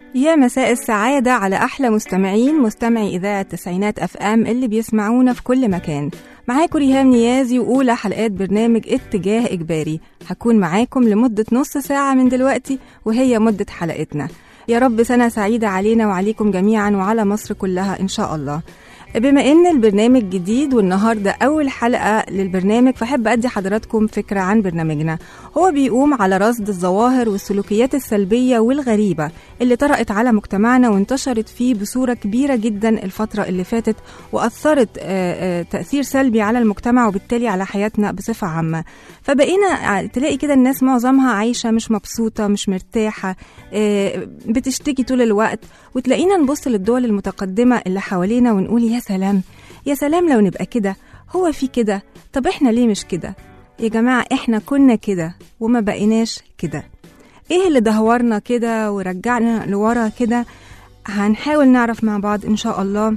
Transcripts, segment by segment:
يا مساء السعادة على أحلى مستمعين مستمعي إذاعة تسعينات أف أم اللي بيسمعونا في كل مكان معاكم ريهام نيازي وأولى حلقات برنامج اتجاه إجباري هكون معاكم لمدة نص ساعة من دلوقتي وهي مدة حلقتنا يا رب سنة سعيدة علينا وعليكم جميعا وعلى مصر كلها إن شاء الله بما ان البرنامج جديد والنهارده اول حلقه للبرنامج فاحب ادي حضراتكم فكره عن برنامجنا هو بيقوم على رصد الظواهر والسلوكيات السلبيه والغريبه اللي طرأت على مجتمعنا وانتشرت فيه بصوره كبيره جدا الفتره اللي فاتت واثرت آه، آه، تاثير سلبي على المجتمع وبالتالي على حياتنا بصفه عامه فبقينا تلاقي كده الناس معظمها عايشه مش مبسوطه مش مرتاحه آه، بتشتكي طول الوقت وتلاقينا نبص للدول المتقدمه اللي حوالينا ونقول يا سلام يا سلام لو نبقى كده هو في كده طب احنا ليه مش كده يا جماعه احنا كنا كده وما بقيناش كده ايه اللي دهورنا كده ورجعنا لورا كده هنحاول نعرف مع بعض ان شاء الله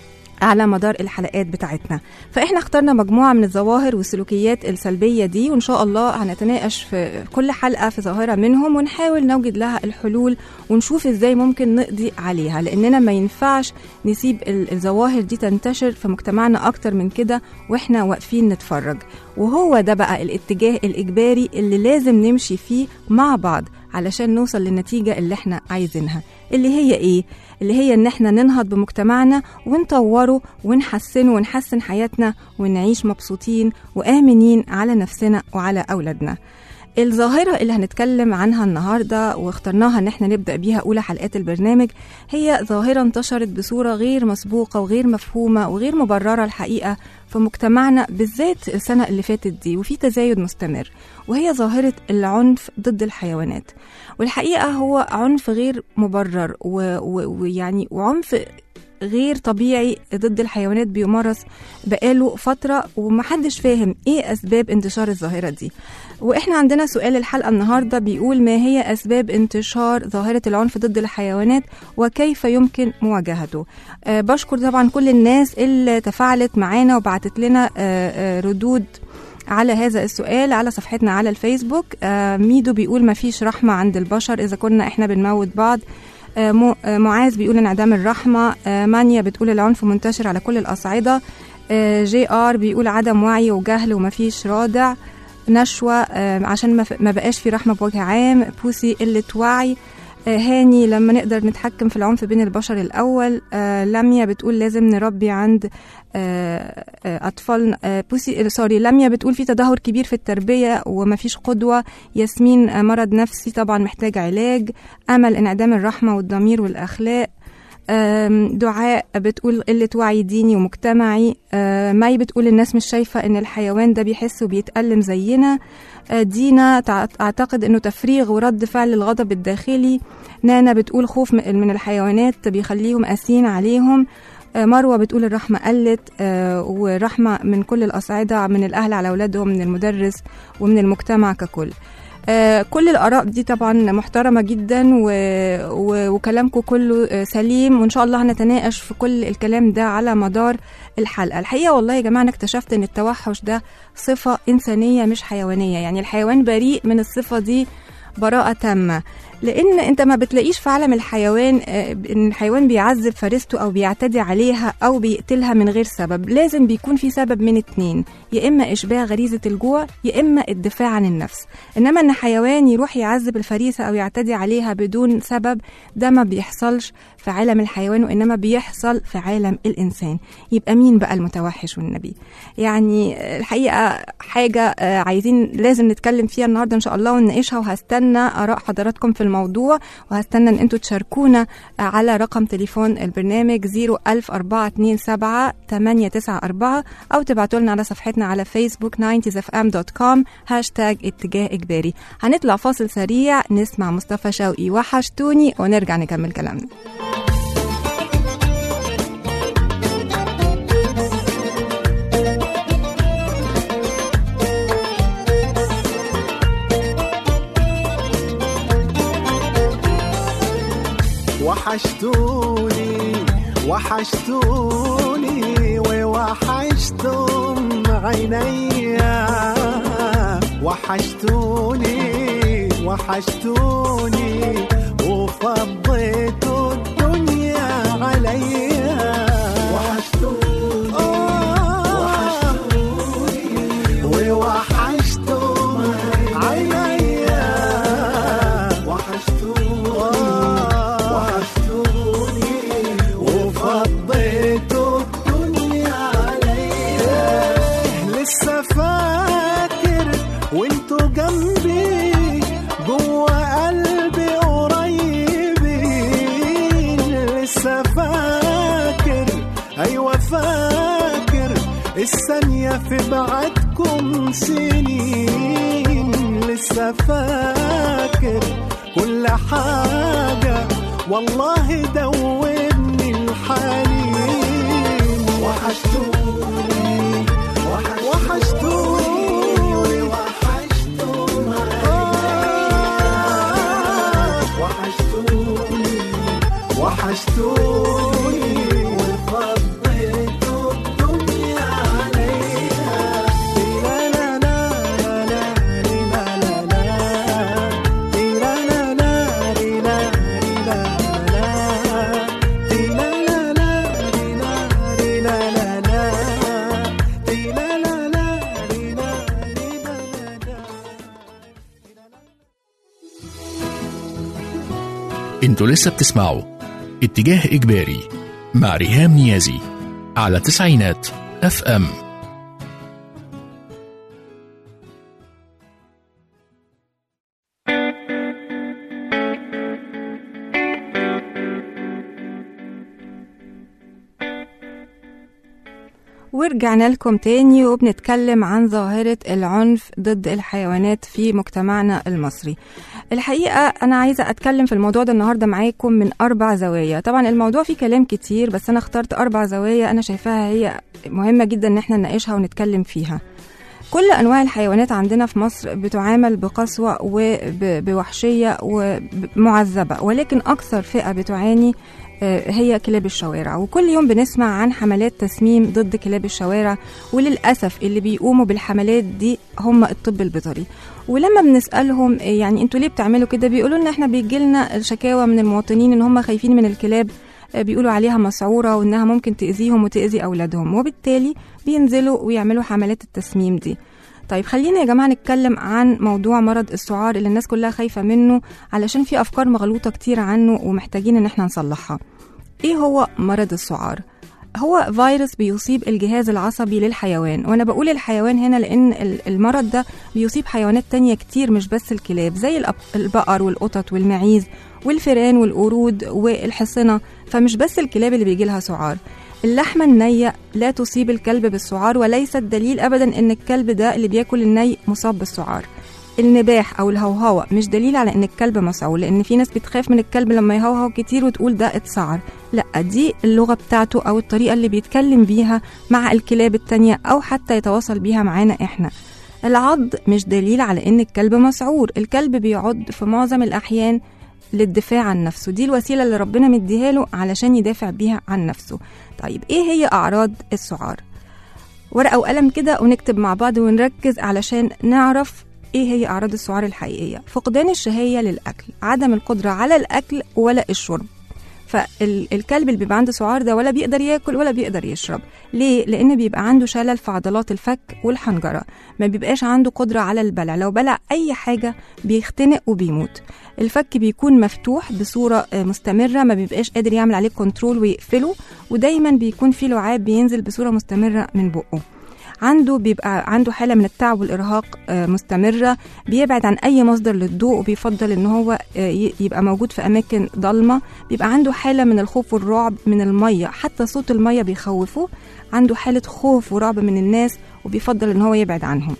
على مدار الحلقات بتاعتنا فاحنا اخترنا مجموعه من الظواهر والسلوكيات السلبيه دي وان شاء الله هنتناقش في كل حلقه في ظاهره منهم ونحاول نوجد لها الحلول ونشوف ازاي ممكن نقضي عليها لاننا ما ينفعش نسيب ال- الظواهر دي تنتشر في مجتمعنا اكتر من كده واحنا واقفين نتفرج وهو ده بقى الاتجاه الاجباري اللي لازم نمشي فيه مع بعض علشان نوصل للنتيجه اللي احنا عايزينها اللي هي ايه اللي هي ان احنا ننهض بمجتمعنا ونطوره ونحسنه ونحسن حياتنا ونعيش مبسوطين وآمنين على نفسنا وعلى أولادنا الظاهرة اللي هنتكلم عنها النهاردة واخترناها ان احنا نبدأ بيها أولى حلقات البرنامج هي ظاهرة انتشرت بصورة غير مسبوقة وغير مفهومة وغير مبررة الحقيقة في مجتمعنا بالذات السنة اللي فاتت دي وفي تزايد مستمر وهي ظاهرة العنف ضد الحيوانات والحقيقة هو عنف غير مبرر و- و- ويعني وعنف غير طبيعي ضد الحيوانات بيمارس بقاله فترة ومحدش فاهم ايه أسباب انتشار الظاهرة دي واحنا عندنا سؤال الحلقة النهاردة بيقول ما هي أسباب انتشار ظاهرة العنف ضد الحيوانات وكيف يمكن مواجهته أه بشكر طبعا كل الناس اللي تفاعلت معانا وبعتت لنا أه أه ردود على هذا السؤال على صفحتنا على الفيسبوك آه ميدو بيقول ما فيش رحمة عند البشر إذا كنا إحنا بنموت بعض آه مو- آه معاذ بيقول انعدام الرحمة آه مانيا بتقول العنف منتشر على كل الأصعدة آه جي آر بيقول عدم وعي وجهل وما فيش رادع نشوة آه عشان ما ف- ما بقاش في رحمة بوجه عام بوسي قلة وعي آه، هاني لما نقدر نتحكم في العنف بين البشر الأول آه، لميا بتقول لازم نربي عند آه، آه، أطفال آه، بوسي آه، سوري لميا بتقول في تدهور كبير في التربية ومفيش قدوة ياسمين آه، مرض نفسي طبعا محتاج علاج أمل انعدام الرحمة والضمير والأخلاق آم، دعاء بتقول قلة وعي ديني ومجتمعي آه، مي بتقول الناس مش شايفة إن الحيوان ده بيحس وبيتألم زينا آه، دينا تع- أعتقد إنه تفريغ ورد فعل الغضب الداخلي نانا بتقول خوف م- من الحيوانات بيخليهم قاسيين عليهم آه، مروة بتقول الرحمة قلت آه، ورحمة من كل الأصعدة من الأهل على أولادهم من المدرس ومن المجتمع ككل آه، كل الآراء دي طبعا محترمة جدا و... و... وكلامكم كله آه، سليم وإن شاء الله هنتناقش في كل الكلام ده على مدار الحلقة الحقيقة والله يا جماعة أنا اكتشفت إن التوحش ده صفة إنسانية مش حيوانية يعني الحيوان بريء من الصفة دي براءة تامة لان انت ما بتلاقيش في عالم الحيوان آه، ان الحيوان بيعذب فريسته او بيعتدي عليها او بيقتلها من غير سبب لازم بيكون في سبب من اتنين يا اما اشباع غريزه الجوع يا اما الدفاع عن النفس انما ان حيوان يروح يعذب الفريسه او يعتدي عليها بدون سبب ده ما بيحصلش في عالم الحيوان وانما بيحصل في عالم الانسان يبقى مين بقى المتوحش والنبي يعني آه، الحقيقه حاجه آه، عايزين لازم نتكلم فيها النهارده ان شاء الله ونناقشها وهستنى اراء حضراتكم في الموضوع وهستنى ان انتوا تشاركونا آه، على رقم تليفون البرنامج 01427 894 او تبعتوا لنا على صفحتنا على فيسبوك 90sfm.com هاشتاج اتجاه اجباري هنطلع فاصل سريع نسمع مصطفى شوقي وحشتوني ونرجع نكمل كلامنا وحشتوني وحشتوني ووحشتم عينيا وحشتوني وحشتوني وفضيتوا الثانية في بعدكم سنين لسه فاكر كل حاجة والله دوبني الحنين وحشتوني وحشتوني آه، وحشتوني وحشتوني وفضيتوا الدنيا عليها لا لا لا لا لا لا لا لا لا لا لا انتوا لسه بتسمعوا اتجاه إجباري مع ريهام نيازي على تسعينات اف ام ورجعنا لكم تاني وبنتكلم عن ظاهرة العنف ضد الحيوانات في مجتمعنا المصري الحقيقة أنا عايزة أتكلم في الموضوع ده النهاردة معاكم من أربع زوايا طبعا الموضوع فيه كلام كتير بس أنا اخترت أربع زوايا أنا شايفاها هي مهمة جدا إن احنا نناقشها ونتكلم فيها كل أنواع الحيوانات عندنا في مصر بتعامل بقسوة وبوحشية ومعذبة ولكن أكثر فئة بتعاني آه، هي كلاب الشوارع وكل يوم بنسمع عن حملات تسميم ضد كلاب الشوارع وللأسف اللي بيقوموا بالحملات دي هم الطب البيطري ولما بنسألهم آه، يعني انتوا ليه بتعملوا كده بيقولوا لنا احنا بيجي لنا الشكاوى من المواطنين ان هم خايفين من الكلاب آه، بيقولوا عليها مسعورة وانها ممكن تأذيهم وتأذي أولادهم وبالتالي بينزلوا ويعملوا حملات التسميم دي طيب خلينا يا جماعة نتكلم عن موضوع مرض السعار اللي الناس كلها خايفة منه علشان في أفكار مغلوطة كتير عنه ومحتاجين إن احنا نصلحها إيه هو مرض السعار؟ هو فيروس بيصيب الجهاز العصبي للحيوان وانا بقول الحيوان هنا لان ال- المرض ده بيصيب حيوانات تانية كتير مش بس الكلاب زي الأب- البقر والقطط والمعيز والفئران والقرود والحصنة فمش بس الكلاب اللي بيجي لها سعار اللحمة النية لا تصيب الكلب بالسعار وليست دليل أبدا إن الكلب ده اللي بياكل الني مصاب بالسعار النباح أو الهوهوة مش دليل على إن الكلب مسعور لأن في ناس بتخاف من الكلب لما يهوهو كتير وتقول ده اتسعر لا دي اللغة بتاعته أو الطريقة اللي بيتكلم بيها مع الكلاب التانية أو حتى يتواصل بيها معانا إحنا العض مش دليل على إن الكلب مسعور الكلب بيعض في معظم الأحيان للدفاع عن نفسه دي الوسيلة اللي ربنا مديها له علشان يدافع بيها عن نفسه طيب ايه هي أعراض السعار ورقة وقلم كده ونكتب مع بعض ونركز علشان نعرف ايه هي أعراض السعار الحقيقية فقدان الشهية للأكل عدم القدرة على الأكل ولا الشرب فالكلب اللي بيبقى عنده سعار ده ولا بيقدر ياكل ولا بيقدر يشرب ليه لان بيبقى عنده شلل في عضلات الفك والحنجره ما بيبقاش عنده قدره على البلع لو بلع اي حاجه بيختنق وبيموت الفك بيكون مفتوح بصوره آه، مستمره ما بيبقاش قادر يعمل عليه كنترول ويقفله ودايما بيكون في لعاب بينزل بصوره مستمره من بقه عنده بيبقى عنده حاله من التعب والارهاق آه، مستمره بيبعد عن اي مصدر للضوء وبيفضل ان هو آه، ي- يبقى موجود في اماكن ضلمه بيبقى عنده حاله من الخوف والرعب من الميه حتى صوت الميه بيخوفه عنده حاله خوف ورعب من الناس وبيفضل ان هو يبعد عنهم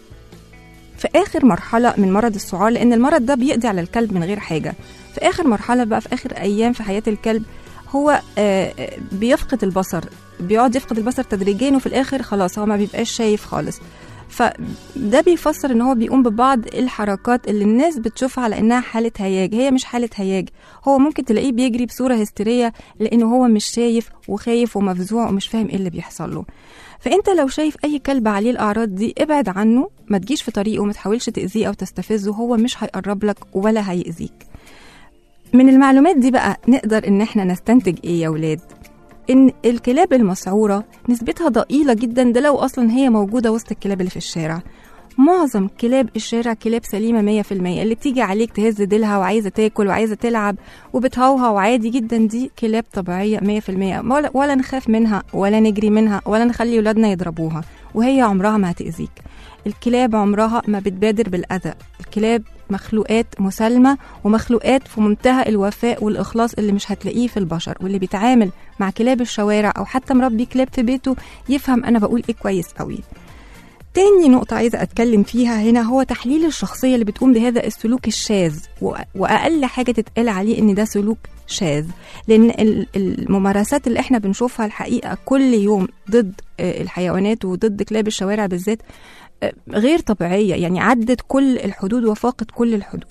في اخر مرحله من مرض السعار لان المرض ده بيقضي على الكلب من غير حاجه في اخر مرحله بقى في اخر ايام في حياه الكلب هو آه، آه، بيفقد البصر بيقعد يفقد البصر تدريجيا وفي الاخر خلاص هو ما بيبقاش شايف خالص فده بيفسر ان هو بيقوم ببعض الحركات اللي الناس بتشوفها على انها حاله هياج هي مش حاله هياج هو ممكن تلاقيه بيجري بصوره هستيريه لانه هو مش شايف وخايف ومفزوع ومش فاهم ايه اللي بيحصل له فانت لو شايف اي كلب عليه الاعراض دي ابعد عنه ما تجيش في طريقه وما تحاولش تاذيه او تستفزه هو مش هيقرب لك ولا هيأذيك من المعلومات دي بقى نقدر ان احنا نستنتج ايه يا ولاد ان الكلاب المسعوره نسبتها ضئيله جدا ده لو اصلا هي موجوده وسط الكلاب اللي في الشارع معظم كلاب الشارع كلاب سليمة 100% اللي بتيجي عليك تهز ديلها وعايزة تاكل وعايزة تلعب وبتهوهو عادي جدا دي كلاب طبيعية 100% ولا, ولا نخاف منها ولا نجري منها ولا نخلي ولادنا يضربوها وهي عمرها ما هتأذيك الكلاب عمرها ما بتبادر بالأذى الكلاب مخلوقات مسالمة ومخلوقات في منتهى الوفاء والإخلاص اللي مش هتلاقيه في البشر واللي بيتعامل مع كلاب الشوارع أو حتى مربي كلاب في بيته يفهم أنا بقول إيه كويس قوي تاني نقطة عايزة أتكلم فيها هنا هو تحليل الشخصية اللي بتقوم بهذا السلوك الشاذ و- وأقل حاجة تتقال عليه إن ده سلوك شاذ لأن ال- الممارسات اللي إحنا بنشوفها الحقيقة كل يوم ضد آه، الحيوانات وضد كلاب الشوارع بالذات آه، غير طبيعية يعني عدت كل الحدود وفاقت كل الحدود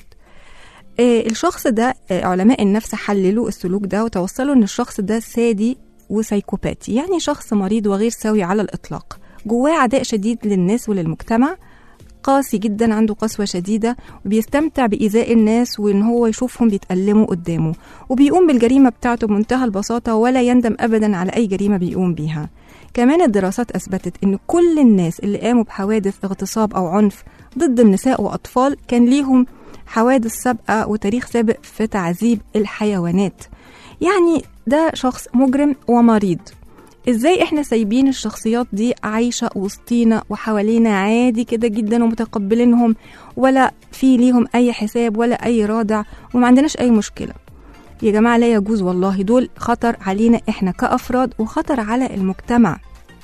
آه، الشخص ده آه، علماء النفس حللوا السلوك ده وتوصلوا ان الشخص ده سادي وسايكوباتي يعني شخص مريض وغير سوي على الإطلاق جواه عداء شديد للناس وللمجتمع قاسي جدا عنده قسوة شديدة وبيستمتع بإيذاء الناس وإن هو يشوفهم بيتألموا قدامه وبيقوم بالجريمة بتاعته بمنتهى البساطة ولا يندم أبدا على أي جريمة بيقوم بيها كمان الدراسات أثبتت إن كل الناس اللي قاموا بحوادث اغتصاب أو عنف ضد النساء وأطفال كان ليهم حوادث سابقة وتاريخ سابق في تعذيب الحيوانات يعني ده شخص مجرم ومريض ازاي احنا سايبين الشخصيات دي عايشة وسطينا وحوالينا عادي كده جدا ومتقبلينهم ولا في ليهم اي حساب ولا اي رادع وما عندناش اي مشكلة يا جماعة لا يجوز والله دول خطر علينا احنا كأفراد وخطر على المجتمع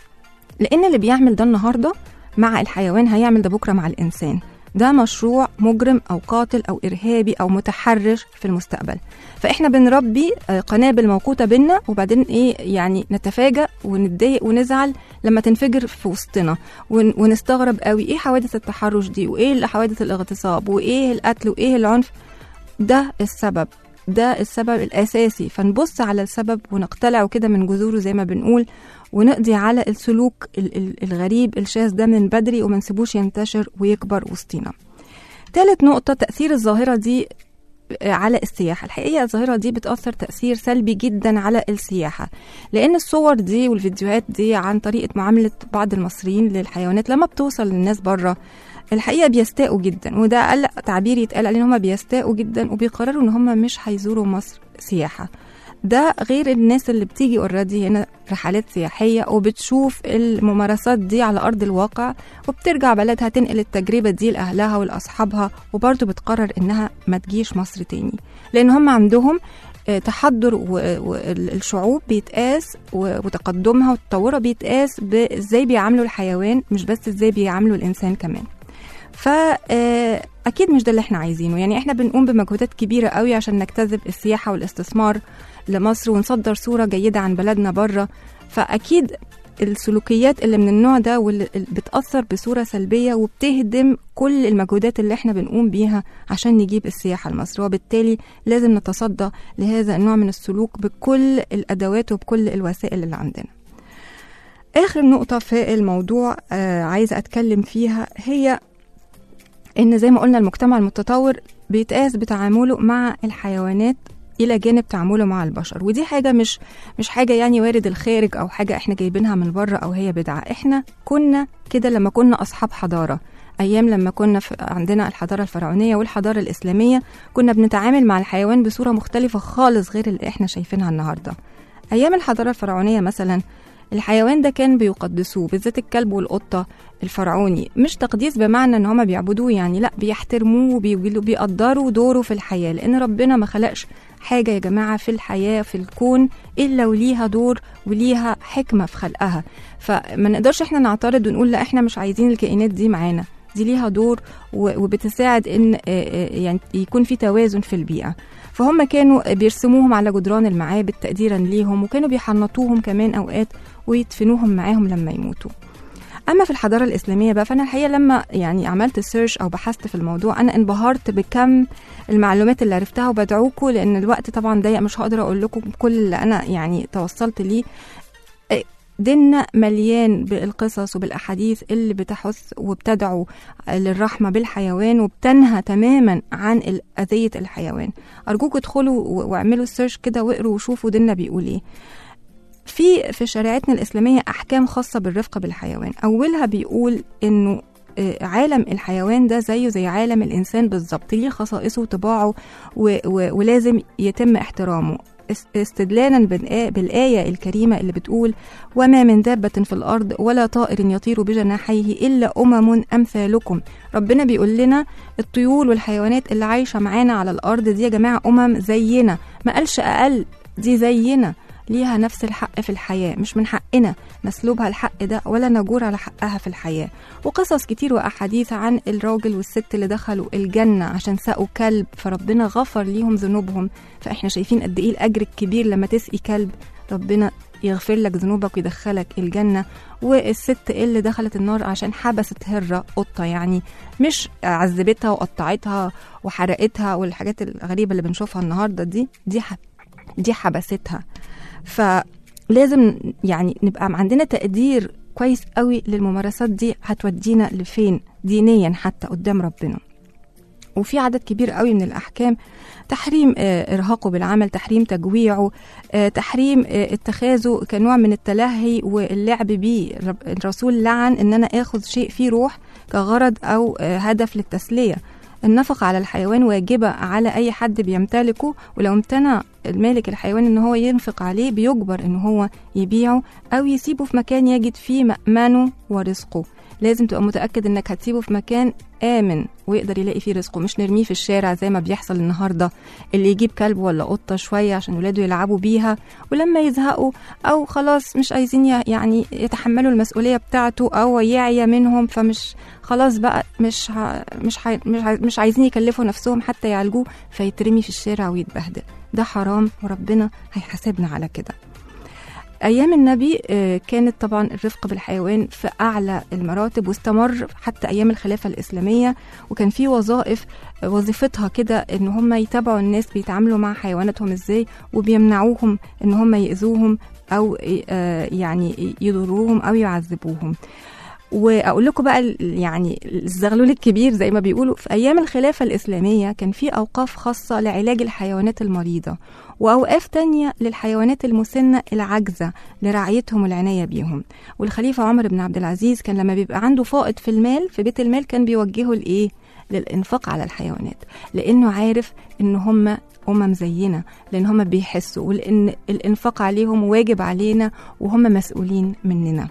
لان اللي بيعمل ده النهاردة مع الحيوان هيعمل ده بكرة مع الإنسان ده مشروع مجرم أو قاتل أو إرهابي أو متحرش في المستقبل فإحنا بنربي آه، قنابل موقوتة بينا وبعدين إيه يعني نتفاجأ ونتضايق ونزعل لما تنفجر في وسطنا ون- ونستغرب قوي إيه حوادث التحرش دي وإيه حوادث الاغتصاب وإيه القتل وإيه العنف ده السبب ده السبب الأساسي فنبص على السبب ونقتلعه كده من جذوره زي ما بنقول ونقضي على السلوك ال- ال- الغريب الشاذ ده من بدري وما نسيبوش ينتشر ويكبر وسطينا تالت نقطة تأثير الظاهرة دي على السياحة الحقيقة الظاهرة دي بتأثر تأثير سلبي جدا على السياحة لأن الصور دي والفيديوهات دي عن طريقة معاملة بعض المصريين للحيوانات لما بتوصل للناس بره الحقيقة بيستاءوا جدا وده أقل تعبير يتقال عليه إن هم بيستاءوا جدا وبيقرروا إن هم مش هيزوروا مصر سياحة ده غير الناس اللي بتيجي اوريدي هنا رحلات سياحية وبتشوف الممارسات دي على أرض الواقع وبترجع بلدها تنقل التجربة دي لأهلها ولأصحابها وبرضه بتقرر إنها ما تجيش مصر تاني لأن هم عندهم آه، تحضر والشعوب بيتقاس و- وتقدمها وتطورها بيتقاس بازاي بيعاملوا الحيوان مش بس ازاي بيعاملوا الانسان كمان فأكيد مش ده اللي احنا عايزينه يعني احنا بنقوم بمجهودات كبيرة قوي عشان نجتذب السياحة والاستثمار لمصر ونصدر صورة جيدة عن بلدنا بره فأكيد السلوكيات اللي من النوع ده واللي بتأثر بصورة سلبية وبتهدم كل المجهودات اللي احنا بنقوم بيها عشان نجيب السياحة لمصر وبالتالي لازم نتصدى لهذا النوع من السلوك بكل الأدوات وبكل الوسائل اللي عندنا آخر نقطة في الموضوع آه عايزة أتكلم فيها هي إن زي ما قلنا المجتمع المتطور بيتقاس بتعامله مع الحيوانات إلى جانب تعامله مع البشر ودي حاجة مش مش حاجة يعني وارد الخارج أو حاجة إحنا جايبينها من بره أو هي بدعة إحنا كنا كده لما كنا أصحاب حضارة أيام لما كنا في عندنا الحضارة الفرعونية والحضارة الإسلامية كنا بنتعامل مع الحيوان بصورة مختلفة خالص غير اللي إحنا شايفينها النهاردة أيام الحضارة الفرعونية مثلا الحيوان ده كان بيقدسوه بالذات الكلب والقطة الفرعوني مش تقديس بمعنى ان هما بيعبدوه يعني لا بيحترموه وبيقدروا دوره في الحياة لان ربنا ما خلقش حاجة يا جماعة في الحياة في الكون إلا وليها دور وليها حكمة في خلقها فما نقدرش احنا نعترض ونقول لا احنا مش عايزين الكائنات دي معانا دي ليها دور و- وبتساعد ان آه، آه، يعني يكون في توازن في البيئة فهم كانوا بيرسموهم على جدران المعابد تقديرا ليهم وكانوا بيحنطوهم كمان اوقات ويدفنوهم معاهم لما يموتوا اما في الحضاره الاسلاميه بقى فانا الحقيقه لما يعني عملت سيرش او بحثت في الموضوع انا انبهرت بكم المعلومات اللي عرفتها وبدعوكم لان الوقت طبعا ضيق مش هقدر اقول لكم كل اللي انا يعني توصلت ليه إيه، ديننا مليان بالقصص وبالاحاديث اللي بتحث وبتدعو للرحمه بالحيوان وبتنهى تماما عن ال- اذيه الحيوان ارجوكم ادخلوا و- واعملوا سيرش كده واقروا وشوفوا ديننا بيقول ايه في في شريعتنا الإسلامية أحكام خاصة بالرفق بالحيوان أولها بيقول إنه آه، عالم الحيوان ده زيه زي عالم الإنسان بالظبط ليه خصائصه وطباعه و- و- ولازم يتم احترامه اس- استدلالا بالآ- بالآية الكريمة اللي بتقول وما من دابة في الأرض ولا طائر يطير بجناحيه إلا أمم أمثالكم ربنا بيقول لنا الطيور والحيوانات اللي عايشة معانا على الأرض دي يا جماعة أمم زينا ما قالش أقل دي زينا ليها نفس الحق في الحياة مش من حقنا نسلبها الحق ده ولا نجور على حقها في الحياة وقصص كتير وأحاديث عن الراجل والست اللي دخلوا الجنة عشان سقوا كلب فربنا غفر ليهم ذنوبهم فإحنا شايفين قد إيه الأجر الكبير لما تسقي كلب ربنا يغفر لك ذنوبك ويدخلك الجنة والست اللي دخلت النار عشان حبست هرة قطة يعني مش عذبتها وقطعتها وحرقتها والحاجات الغريبة اللي بنشوفها النهاردة دي دي ح- دي حبستها فلازم يعني نبقى عندنا تقدير كويس قوي للممارسات دي هتودينا لفين دينيا حتى قدام ربنا وفي عدد كبير قوي من الأحكام تحريم آه، إرهاقه بالعمل تحريم تجويعه آه، تحريم آه، اتخاذه كنوع من التلهي واللعب بيه رب- الرسول لعن إن أنا آخذ شيء فيه روح كغرض أو آه، هدف للتسلية النفقة على الحيوان واجبة على أي حد بيمتلكه ولو امتنع المالك الحيوان إن هو ينفق عليه بيجبر إن هو يبيعه أو يسيبه في مكان يجد فيه مأمنه ورزقه لازم تبقى متأكد إنك هتسيبه في مكان آمن ويقدر يلاقي فيه رزقه مش نرميه في الشارع زي ما بيحصل النهاردة اللي يجيب كلب ولا قطة شوية عشان ولاده يلعبوا بيها ولما يزهقوا أو خلاص مش عايزين ي- يعني يتحملوا المسؤولية بتاعته أو يعيا منهم فمش خلاص بقى مش ها مش ها مش, ها مش عايزين يكلفوا نفسهم حتى يعالجوه فيترمي في الشارع ويتبهدل ده حرام وربنا هيحاسبنا على كده أيام النبي آه، كانت طبعا الرفق بالحيوان في أعلى المراتب واستمر حتى أيام الخلافة الإسلامية وكان في وظائف آه، وظيفتها كده إن هم يتابعوا الناس بيتعاملوا مع حيواناتهم إزاي وبيمنعوهم إن هم يأذوهم أو آه، يعني يضروهم أو يعذبوهم واقول لكم بقى ال- يعني الزغلول الكبير زي ما بيقولوا في ايام الخلافه الاسلاميه كان في اوقاف خاصه لعلاج الحيوانات المريضه واوقاف تانية للحيوانات المسنه العاجزه لرعايتهم والعنايه بيهم والخليفه عمر بن عبد العزيز كان لما بيبقى عنده فائض في المال في بيت المال كان بيوجهه لايه للانفاق على الحيوانات لانه عارف ان هم أمم زينا لأن هم بيحسوا ولأن الإنفاق عليهم واجب علينا وهم مسؤولين مننا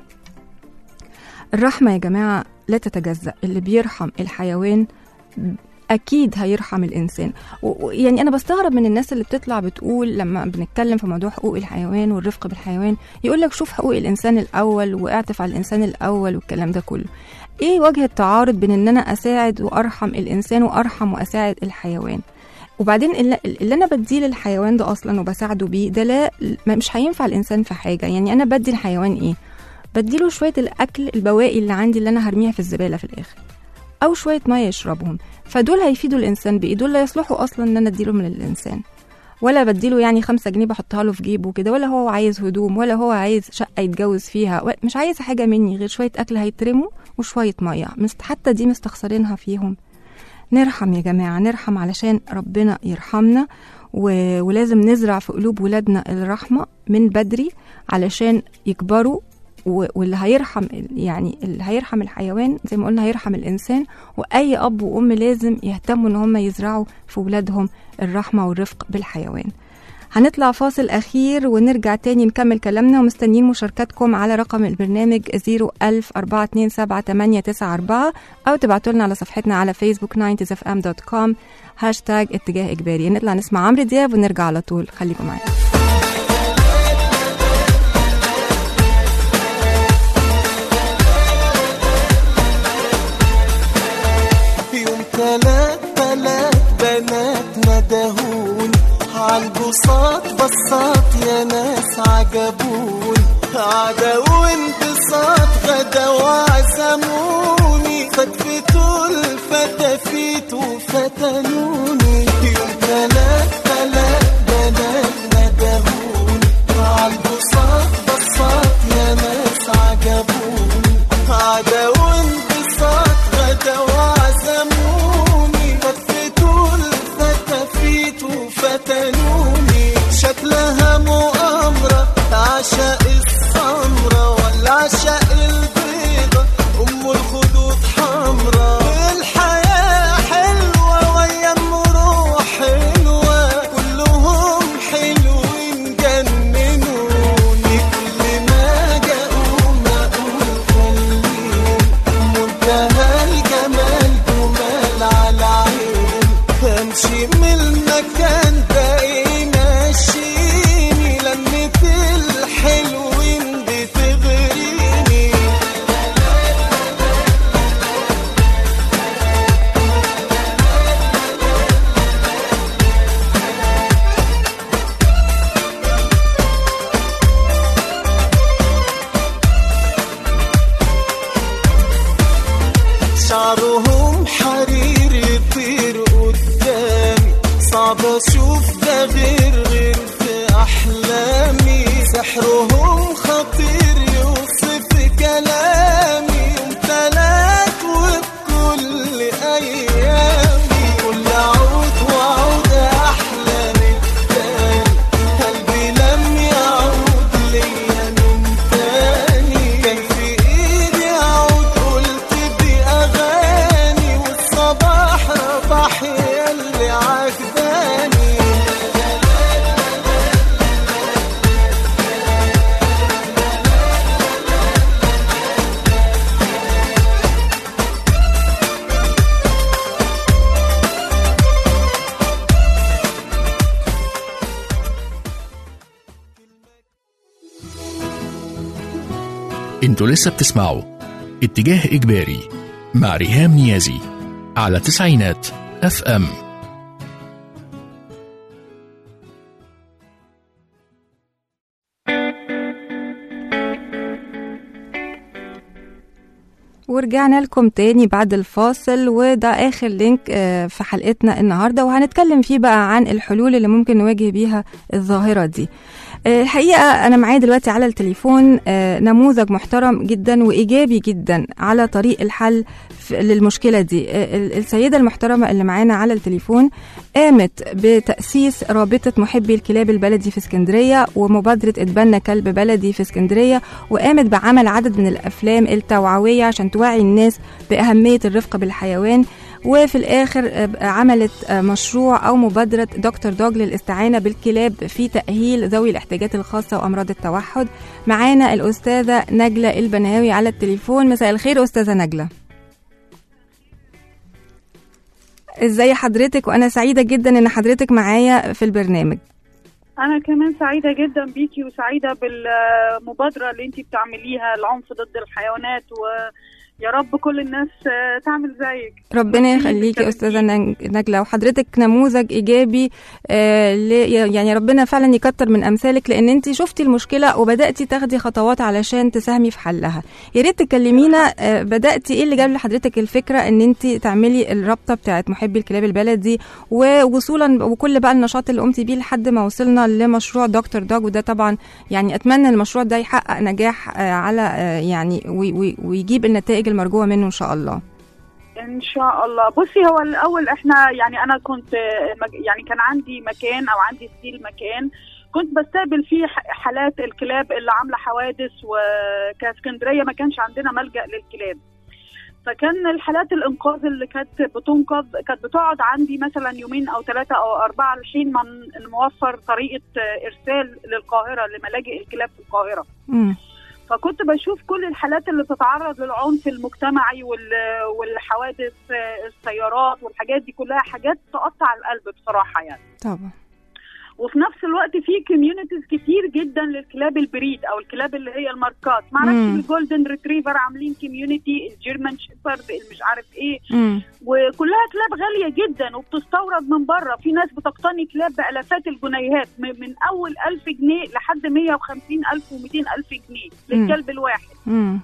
الرحمة يا جماعة لا تتجزأ اللي بيرحم الحيوان أكيد هيرحم الإنسان و- و- يعني أنا بستغرب من الناس اللي بتطلع بتقول لما بنتكلم في موضوع حقوق الحيوان والرفق بالحيوان يقول لك شوف حقوق الإنسان الأول واعطف على الإنسان الأول والكلام ده كله إيه وجه التعارض بين إن أنا أساعد وأرحم الإنسان وأرحم وأساعد الحيوان وبعدين اللي, اللي انا بديه للحيوان ده اصلا وبساعده بيه ده لا ما- مش هينفع الانسان في حاجه يعني انا بدي الحيوان ايه بديله شويه الاكل البواقي اللي عندي اللي انا هرميها في الزباله في الاخر او شويه ميه يشربهم فدول هيفيدوا الانسان بايه دول لا يصلحوا اصلا ان انا اديلهم للانسان ولا بديله يعني خمسة جنيه بحطها له في جيبه كده ولا هو عايز هدوم ولا هو عايز شقة يتجوز فيها ولا- مش عايز حاجة مني غير شوية أكل هيترموا وشوية مية مست- حتى دي مستخسرينها فيهم نرحم يا جماعة نرحم علشان ربنا يرحمنا و... ولازم نزرع في قلوب ولادنا الرحمة من بدري علشان يكبروا و... واللي هيرحم يعني اللي هيرحم الحيوان زي ما قلنا هيرحم الإنسان وأي أب وأم لازم يهتموا إن هم يزرعوا في ولادهم الرحمة والرفق بالحيوان هنطلع فاصل أخير ونرجع تاني نكمل كلامنا ومستنيين مشاركاتكم على رقم البرنامج 010427894 أو تبعتوا لنا على صفحتنا على فيسبوك 90fm.com هاشتاج اتجاه إجباري نطلع نسمع عمرو دياب ونرجع على طول خليكم معانا يوم تلات تلات بنات ندهون عالبساط بساط يا ناس عجبون عدا وانبساط غدا وعزموني فتفتوا الفتافيت وفتنوني يوم تلات تلات بنات ندهون عالبساط بساط يا ناس عجبوني عدا وانبساط غدا وعزموني فتفتوا الفتافيت وفتنوني شكلها مؤامرة عشاء السمرة ولا عشاء البيضة أم الخدود حمرا الحياة حلوة ويا روح حلوة كلهم حلوة انتوا لسه بتسمعوا اتجاه إجباري مع ريهام نيازي على تسعينات اف ام ورجعنا لكم تاني بعد الفاصل وده آخر لينك آه، في حلقتنا النهاردة وهنتكلم فيه بقى عن الحلول اللي ممكن نواجه بيها الظاهرة دي آه، الحقيقة أنا معايا دلوقتي على التليفون آه، نموذج محترم جدا وإيجابي جدا على طريق الحل ف- للمشكلة دي آه، ال- السيدة المحترمة اللي معانا على التليفون قامت بتأسيس رابطة محبي الكلاب البلدي في اسكندرية ومبادرة اتبنى كلب بلدي في اسكندرية وقامت بعمل عدد من الأفلام التوعوية عشان توعي الناس بأهمية الرفق بالحيوان وفي الآخر آه، عملت آه، مشروع أو مبادرة دكتور دوج للاستعانة بالكلاب في تأهيل ذوي الاحتياجات الخاصة وأمراض التوحد معانا الأستاذة نجلة البناوي على التليفون مساء الخير أستاذة نجلة ازاي حضرتك وانا سعيده جدا ان حضرتك معايا في البرنامج أنا كمان سعيدة جدا بيكي وسعيدة بالمبادرة اللي أنتي بتعمليها العنف ضد الحيوانات ويا رب كل الناس آه، تعمل زيك ربنا ميرسي يخليكي بالتلاتين. استاذه نج- نجله وحضرتك نموذج ايجابي آه ل- يعني ربنا فعلا يكتر من امثالك لان انت شفتي المشكله وبداتي تاخدي خطوات علشان تساهمي في حلها يا ريت تكلمينا آه بداتي ايه اللي جاب لحضرتك الفكره ان انت تعملي الرابطه بتاعت محبي الكلاب البلدي ووصولا وكل بقى النشاط اللي قمتي بيه لحد ما وصلنا لمشروع دكتور دوج وده طبعا يعني اتمنى المشروع ده يحقق نجاح آه على آه يعني وي- وي- ويجيب النتائج المرجوه منه ان شاء الله ان شاء الله بصي هو الاول احنا يعني انا كنت آه، مج- يعني كان عندي مكان او عندي ستيل مكان كنت بستقبل فيه ح- حالات الكلاب اللي عامله حوادث وكاسكندريه ما كانش عندنا ملجا للكلاب فكان الحالات الانقاذ اللي كانت بتنقذ كانت بتقعد عندي مثلا يومين او ثلاثه او اربعه لحين ما ن- نوفر طريقه آه، ارسال للقاهره لملاجئ الكلاب في القاهره مم. فكنت بشوف كل الحالات اللي بتتعرض للعنف المجتمعي وال- والحوادث آه، السيارات والحاجات دي كلها حاجات تقطع القلب بصراحه يعني طبعا وفي نفس الوقت في كوميونيتيز كتير جدا للكلاب البريد او الكلاب اللي هي الماركات مم. معرفش الجولدن ريتريفر عاملين كوميونتي الجيرمان شيبرد مش عارف ايه مم. وكلها كلاب غاليه جدا وبتستورد من بره في ناس بتقتني كلاب بالافات الجنيهات من من اول 1000 جنيه لحد 150 الف و200 الف جنيه للكلب الواحد مم.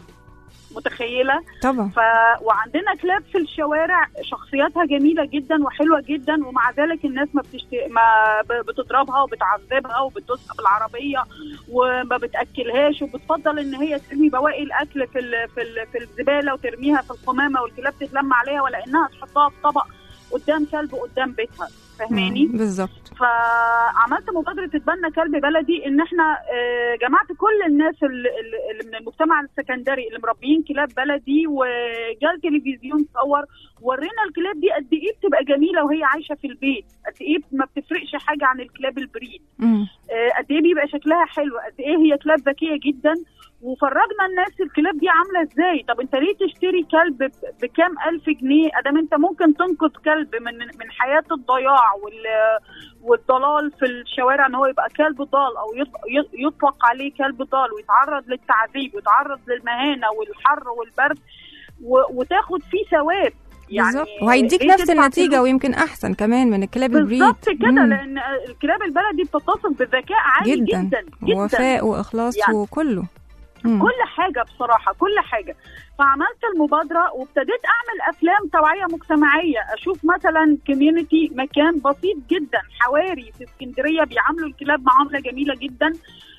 متخيله طبعا ف... وعندنا كلاب في الشوارع شخصياتها جميله جدا وحلوه جدا ومع ذلك الناس ما, بتشت... ما ب- بتضربها وبتعذبها وبتدوسها بالعربيه وما بتاكلهاش وبتفضل ان هي ترمي بواقي الاكل في ال... في ال... في الزباله وترميها في القمامه والكلاب تتلم عليها ولا انها تحطها في طبق قدام كلب قدام بيتها فاهماني؟ مم. بالظبط فعملت مبادره اتبنى كلب بلدي ان احنا آه، جمعت كل الناس اللي اللي من المجتمع السكندري اللي مربيين كلاب بلدي وجا التلفزيون صور ورينا الكلاب دي قد ايه بتبقى جميله وهي عايشه في البيت قد ايه ما بتفرقش حاجه عن الكلاب البريد مم. آه، قد ايه بيبقى شكلها حلو قد ايه هي كلاب ذكيه جدا وفرجنا الناس الكلاب دي عامله ازاي طب انت ليه تشتري كلب ب- بكام الف جنيه ادام انت ممكن تنقذ كلب من من حياه الضياع وال والضلال في الشوارع ان هو يبقى كلب ضال او يط- ي- يطلق عليه كلب ضال ويتعرض للتعذيب ويتعرض للمهانه والحر والبرد و- وتاخد فيه ثواب بالظبط وهيديك ليه نفس تدفع النتيجه فلوس؟ ويمكن احسن كمان من الكلاب البريد بالظبط كده مم. لان الكلاب البلدي بتتصف بذكاء عالي جدا, جدا جدا ووفاء واخلاص يعني. وكله مم. كل حاجه بصراحه كل حاجه فعملت المبادره وابتديت اعمل افلام توعيه مجتمعيه اشوف مثلا كوميونتي مكان بسيط جدا حواري في اسكندريه بيعاملوا الكلاب معامله جميله جدا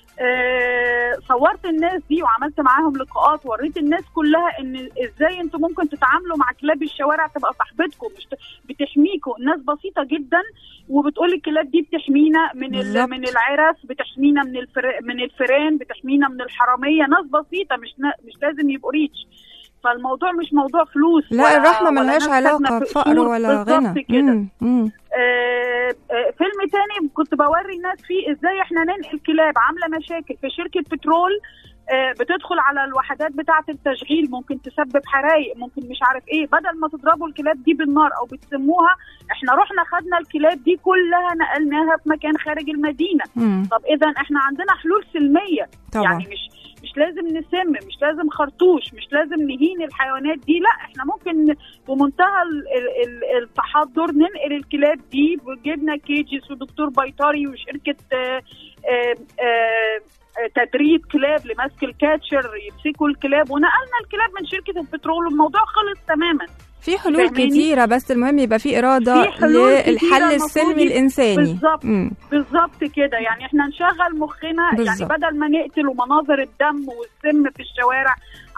آه، صورت الناس دي وعملت معاهم لقاءات وريت الناس كلها ان ازاي انتم ممكن تتعاملوا مع كلاب الشوارع تبقى صاحبتكم مش ت- بتحميكم الناس بسيطه جدا وبتقول الكلاب دي بتحمينا من بالظبط. ال- من العرس بتحمينا من الفر... من الفيران بتحمينا من الحراميه ناس بسيطه مش نا... مش لازم يبقوا ريتش فالموضوع مش موضوع فلوس لا ولا- الرحمه ولا ملهاش ناس علاقه ساكنة في بفقر قصور. ولا بالظبط غنى كده مم. مم. آه، آه، فيلم تاني كنت بوري الناس فيه ازاي احنا ننقل كلاب عامله مشاكل في شركه بترول آه، بتدخل على الوحدات بتاعه التشغيل ممكن تسبب حرايق ممكن مش عارف ايه بدل ما تضربوا الكلاب دي بالنار او بتسموها احنا رحنا خدنا الكلاب دي كلها نقلناها في مكان خارج المدينه مم. طب اذا احنا عندنا حلول سلميه طبعا يعني مش مش مش لازم نسم مش لازم خرطوش مش لازم نهين الحيوانات دي لا احنا ممكن بمنتهى ال- ال- ال- التحضر ننقل الكلاب دي وجبنا كيجيس ودكتور بيطري وشركه آه، آه، آه، آه، تدريب كلاب لمسك الكاتشر يمسكوا الكلاب ونقلنا الكلاب من شركه البترول والموضوع خلص تماما في حلول فاهماني؟ كتيرة بس المهم يبقى في إرادة في حلول كتيرة للحل المفروض السلمي ي- الإنساني بالظبط. مم. بالظبط كده يعني احنا نشغل مخنا يعني بالظبط. بدل ما نقتل ومناظر الدم والسم في الشوارع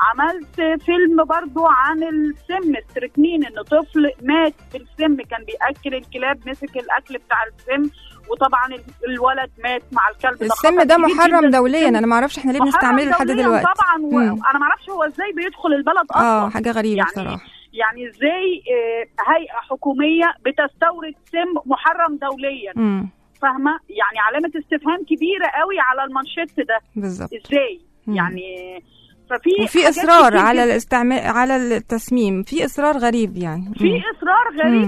عملت فيلم برضو عن السم استركنين ان طفل مات بالسم كان بياكل الكلاب مسك الاكل بتاع السم وطبعا ال- الولد مات مع الكلب ده السم خطر ده كبير محرم جداً. دوليا أنا ما أعرفش إحنا ليه محرم بنستعمله لحد دولياً دلوقتي طبعا مم. وانا ما اعرفش هو ازاي بيدخل البلد اصلا اه حاجة غريبة يعني بصراحة يعني ازاي آه، هيئه حكوميه بتستورد سم محرم دوليا مم. فاهمه يعني علامه استفهام كبيره قوي على المانشيت ده بالظبط ازاي مم. يعني ففي وفي حاجات إصرار كتير على جداً. الاستعمال على التسميم في إصرار غريب يعني في مم. اصرار غريب مم.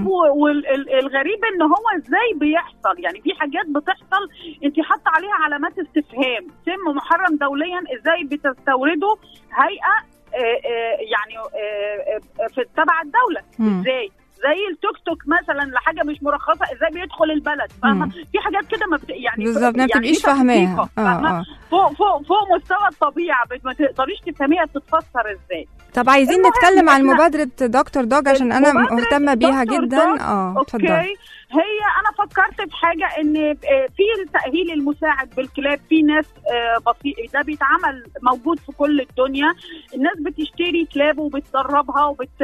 والغريب ان هو ازاي بيحصل يعني في حاجات بتحصل انت حاطه عليها علامات استفهام سم محرم دوليا ازاي بتستورده هيئه آه، آه، يعني آه، آه، في تبع الدوله مم. ازاي زي التوك توك مثلا لحاجه مش مرخصه ازاي بيدخل البلد فاهمه مم. في حاجات كده ما بت... يعني بالظبط ما يعني بتبقيش في تحقيقة، فاهماها اه فاهمة؟ اه فوق فوق فوق مستوى الطبيعه بت- ما تقدريش تفهميها بتتفسر ازاي طب عايزين المهم نتكلم عن إحنا- مبادرة دكتور دوج عشان أنا مبادرة مهتمة بيها دكتور جدا دوج، اه اوكي اتفضلي هي انا فكرت في حاجه ان آه، في التاهيل المساعد بالكلاب في ناس آه، بسيط ده بيتعمل موجود في كل الدنيا الناس بتشتري كلاب وبتدربها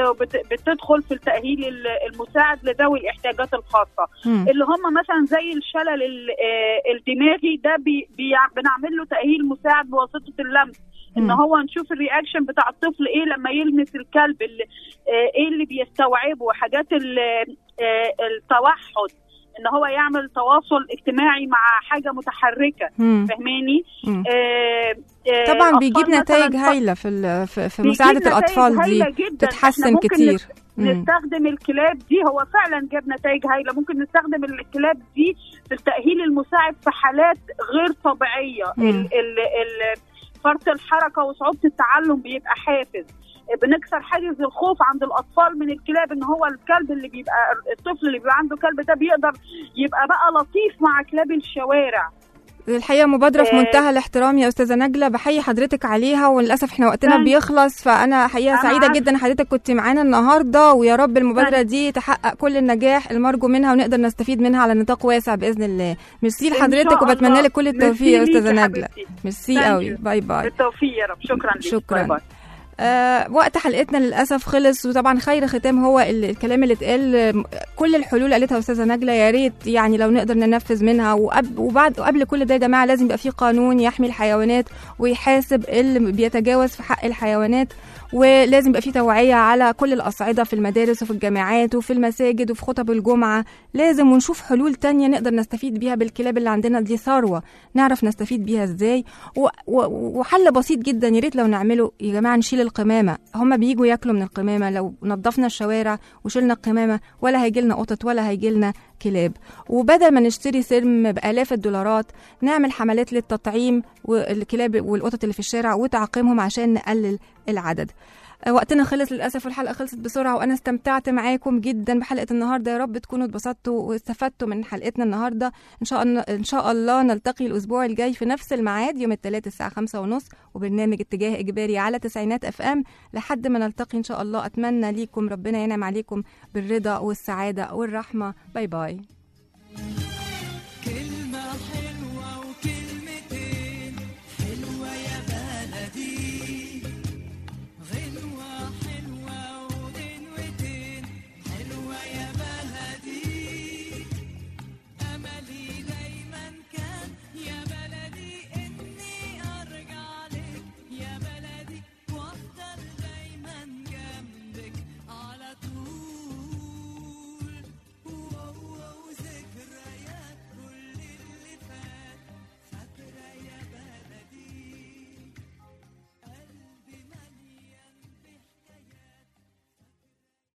وبتدخل في التاهيل ال- المساعد لذوي الاحتياجات الخاصه مم. اللي هم مثلا زي الشلل ال- آه، الدماغي ده بي بي بنعمل له تاهيل مساعد بواسطه اللمس ان مم. هو نشوف الرياكشن بتاع الطفل ايه لما يلمس الكلب اللي آه، ايه اللي بيستوعبه حاجات ال- آه، التوحد ان هو يعمل تواصل اجتماعي مع حاجه متحركه مم. فاهماني مم. آه، آه، طبعا بيجيب أطفال نتائج مثلاً هايلة في ال- في, في بيجيب مساعدة نتائج الأطفال دي هايلة جدا. إحنا تتحسن ممكن كتير نس- مم. نستخدم الكلاب دي هو فعلا جاب نتائج هايله ممكن نستخدم الكلاب دي في التاهيل المساعد في حالات غير طبيعيه مم. ال- ال- ال- فرط الحركه وصعوبه التعلم بيبقى حافز بنكسر حاجز الخوف عند الاطفال من الكلاب ان هو الكلب اللي بيبقى الطفل اللي بيبقى عنده كلب ده بيقدر يبقى بقى لطيف مع كلاب الشوارع الحقيقة مبادرة في آه. منتهى الاحترام يا أستاذة نجلة بحيي حضرتك عليها وللأسف احنا وقتنا ثانك- بيخلص فأنا حقيقة أنا سعيدة عارفة. جدا حضرتك كنت معانا النهاردة ويا رب المبادرة دي تحقق كل النجاح المرجو منها ونقدر نستفيد منها على نطاق واسع بإذن الله ميرسي إن لحضرتك شاء وبتمنى الله. لك كل التوفيق يا ميرسي ليكي أستاذة نجلة حبيبتي. ميرسي Thank قوي you. باي باي بالتوفيق يا رب شكرا لك شكراً. باي باي. آه وقت حلقتنا للاسف خلص وطبعا خير ختام هو ال- الكلام اللي اتقال آه، كل الحلول اللي قالتها استاذه نجله يا ريت يعني لو نقدر ننفذ منها وقبل وبعد وقبل كل ده يا جماعه لازم يبقى في قانون يحمي الحيوانات ويحاسب اللي بيتجاوز في حق الحيوانات ولازم يبقى في توعيه على كل الاصعده في المدارس وفي الجامعات وفي المساجد وفي خطب الجمعه لازم ونشوف حلول تانية نقدر نستفيد بيها بالكلاب اللي عندنا دي ثروه نعرف نستفيد بيها ازاي و- و- وحل بسيط جدا يا ريت لو نعمله يا جماعه نشيل القمامه هما بيجوا ياكلوا من القمامه لو نظفنا الشوارع وشلنا القمامه ولا هيجي لنا قطط ولا هيجي لنا كلاب وبدل ما نشتري سرم بالاف الدولارات نعمل حملات للتطعيم والكلاب والقطط اللي في الشارع وتعقيمهم عشان نقلل العدد آه، وقتنا خلص للاسف والحلقه خلصت بسرعه وانا استمتعت معاكم جدا بحلقه النهارده يا رب تكونوا اتبسطتوا واستفدتوا من حلقتنا النهارده ان شاء الله ان شاء الله نلتقي الاسبوع الجاي في نفس الميعاد يوم الثلاث الساعه خمسة ونص وبرنامج اتجاه اجباري على تسعينات اف ام لحد ما نلتقي ان شاء الله اتمنى ليكم ربنا ينعم عليكم بالرضا والسعاده والرحمه باي باي